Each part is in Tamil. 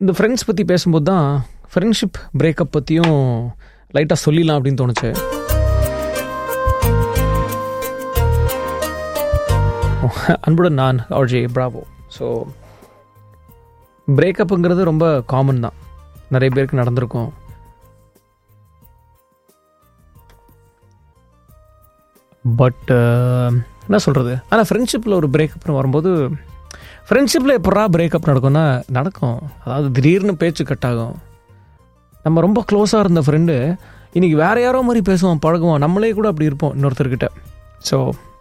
இந்த ஃப்ரெண்ட்ஸ் பற்றி பேசும்போது தான் ஃப்ரெண்ட்ஷிப் பிரேக்கப் பற்றியும் லைட்டாக சொல்லிடலாம் அப்படின்னு தோணுச்சு அன்புடன் நான் ஆர்ஜே பிராவோ ஸோ பிரேக்கப்புங்கிறது ரொம்ப காமன் தான் நிறைய பேருக்கு நடந்திருக்கும் பட் என்ன சொல்கிறது ஆனால் ஃப்ரெண்ட்ஷிப்பில் ஒரு பிரேக்கப்னு வரும்போது ஃப்ரெண்ட்ஷிப்பில் எப்படா பிரேக்கப் நடக்கும்னா நடக்கும் அதாவது திடீர்னு பேச்சு கட் ஆகும் நம்ம ரொம்ப க்ளோஸாக இருந்த ஃப்ரெண்டு இன்றைக்கி வேற யாரோ மாதிரி பேசுவோம் பழகுவோம் நம்மளே கூட அப்படி இருப்போம் இன்னொருத்தர்கிட்ட ஸோ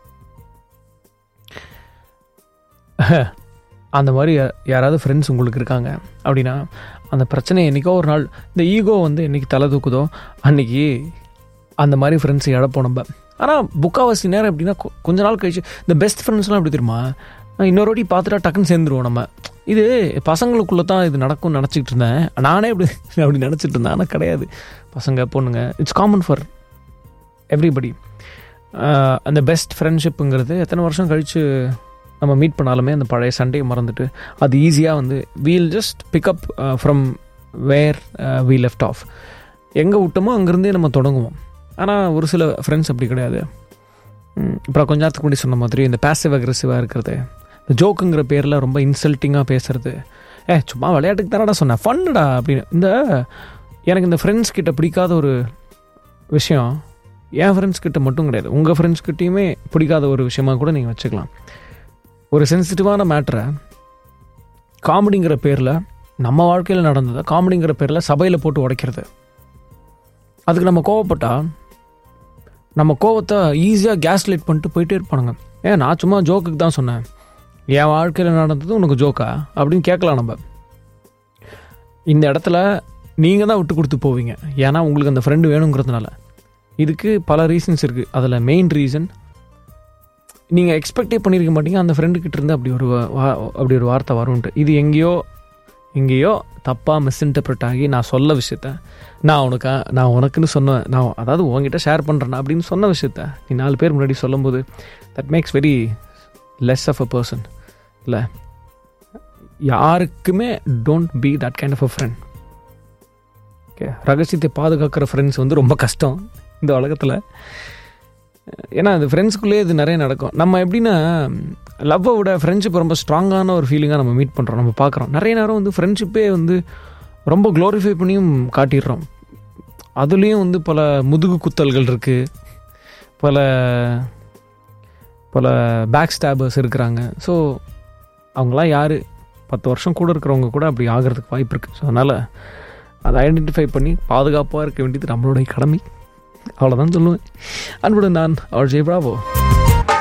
அந்த மாதிரி யா- யாராவது ஃப்ரெண்ட்ஸ் உங்களுக்கு இருக்காங்க அப்படின்னா அந்த பிரச்சனை என்றைக்கோ ஒரு நாள் இந்த ஈகோ வந்து என்றைக்கு தலை தூக்குதோ அன்னைக்கு அந்த மாதிரி ஃப்ரெண்ட்ஸ் இழப்போம் நம்ம ஆனால் புக்காவாசி நேரம் எப்படின்னா கொ- கொஞ்ச நாள் கழிச்சு இந்த பெஸ்ட் ஃப்ரெண்ட்ஸ்லாம் எப்படி தெரியுமா இன்னொரு வாட்டி பார்த்துட்டா டக்குன்னு சேர்ந்துருவோம் நம்ம இது பசங்களுக்குள்ளே தான் இது நடக்கும்னு நினச்சிக்கிட்டு இருந்தேன் நானே அப்படி அப்படி நினச்சிட்டு இருந்தேன் ஆனால் கிடையாது பசங்க பொண்ணுங்க இட்ஸ் காமன் ஃபார் எவ்ரிபடி அந்த பெஸ்ட் ஃப்ரெண்ட்ஷிப்புங்கிறது எத்தனை வருஷம் கழித்து நம்ம மீட் பண்ணாலுமே அந்த பழைய சண்டையை மறந்துட்டு அது ஈஸியாக வந்து we'll just pick up from where we left off எங்கே விட்டோமோ அங்கேருந்தே நம்ம தொடங்குவோம் ஆனால் ஒரு சில ஃப்ரெண்ட்ஸ் அப்படி கிடையாது ம், அப்புறம் கொஞ்ச நேரத்துக்கு முன்னாடி சொன்ன மாதிரி இந்த பேசிவ் அக்ரெசிவாக இருக்கிறது இந்த ஜோக்குங்கிற பேரில் ரொம்ப இன்சல்ட்டிங்காக பேசுறது ஏ சும்மா விளையாட்டுக்கு தானடா சொன்னேன் ஃபன்னுடா அப்படின்னு இந்த எனக்கு இந்த ஃப்ரெண்ட்ஸ் கிட்ட பிடிக்காத ஒரு விஷயம் என் ஃப்ரெண்ட்ஸ் கிட்ட மட்டும் கிடையாது உங்கள் ஃப்ரெண்ட்ஸ் கிட்டேயுமே பிடிக்காத ஒரு விஷயமா கூட நீங்கள் வச்சுக்கலாம் ஒரு சென்சிட்டிவான மேட்ரை காமெடிங்கிற பேரில் நம்ம வாழ்க்கையில் நடந்ததை காமெடிங்கிற பேரில் சபையில் போட்டு உடைக்கிறது அதுக்கு நம்ம கோவப்பட்டா நம்ம கோவத்தை ஈஸியாக கேஸ் லைட் பண்ணிட்டு போயிட்டே இருப்பானுங்க ஏன் நான் சும்மா ஜோக்குக்கு தான் சொன்னேன் என் வாழ்க்கையில் நடந்தது உனக்கு ஜோக்கா அப்படின்னு கேட்கலாம் நம்ம இந்த இடத்துல நீங்கள் தான் விட்டு கொடுத்து போவீங்க ஏன்னா உங்களுக்கு அந்த ஃப்ரெண்டு வேணுங்கிறதுனால இதுக்கு பல ரீசன்ஸ் இருக்குது அதில் மெயின் ரீசன் நீங்கள் எக்ஸ்பெக்டே பண்ணியிருக்க மாட்டீங்க அந்த ஃப்ரெண்டு கிட்ட இருந்து அப்படி ஒரு வா- வா- அப்படி ஒரு வார்த்தை வரும்ன்ட்டு இது எங்கேயோ எங்கேயோ தப்பாக மிஸ்இன்டர்பிரட் ஆகி நான் சொல்ல விஷயத்த நான் உனக்கா நான் உனக்குன்னு சொன்னேன் நான் அதாவது உங்ககிட்ட ஷேர் பண்ணுறேன் அப்படின்னு சொன்ன விஷயத்த நீ நாலு பேர் முன்னாடி சொல்லும்போது that makes very less of a person இல்லை யாருக்குமே don't be that kind of a friend okay ரகசியத்தை பாதுகாக்கிற ஃப்ரெண்ட்ஸ் வந்து ரொம்ப கஷ்டம் இந்த உலகத்தில் ஏன்னா அது ஃப்ரெண்ட்ஸ்குள்ளேயே இது நிறைய நடக்கும் நம்ம எப்படின்னா லவ்வை விட ஃப்ரெண்ட்ஷிப் ரொம்ப ஸ்ட்ராங்கான ஒரு ஃபீலிங்காக நம்ம மீட் பண்ணுறோம் நம்ம பார்க்குறோம் நிறைய நேரம் வந்து ஃப்ரெண்ட்ஷிப்பே வந்து ரொம்ப க்ளோரிஃபை பண்ணியும் காட்டிடுறோம் அதுலேயும் வந்து பல முதுகு குத்தல்கள் இருக்குது பல பல பேக் ஸ்டாபர்ஸ் இருக்கிறாங்க ஸோ அவங்களாம் யார் பத்து வருஷம் கூட இருக்கிறவங்க கூட அப்படி ஆகிறதுக்கு வாய்ப்பு இருக்குது ஸோ அதனால் அதை ஐடென்டிஃபை பண்ணி பாதுகாப்பாக இருக்க வேண்டியது நம்மளுடைய கடமை அவ்வளோதான் சொல்லுவேன் அன்புடன் நான் அவர் ஜெய் பிராவோ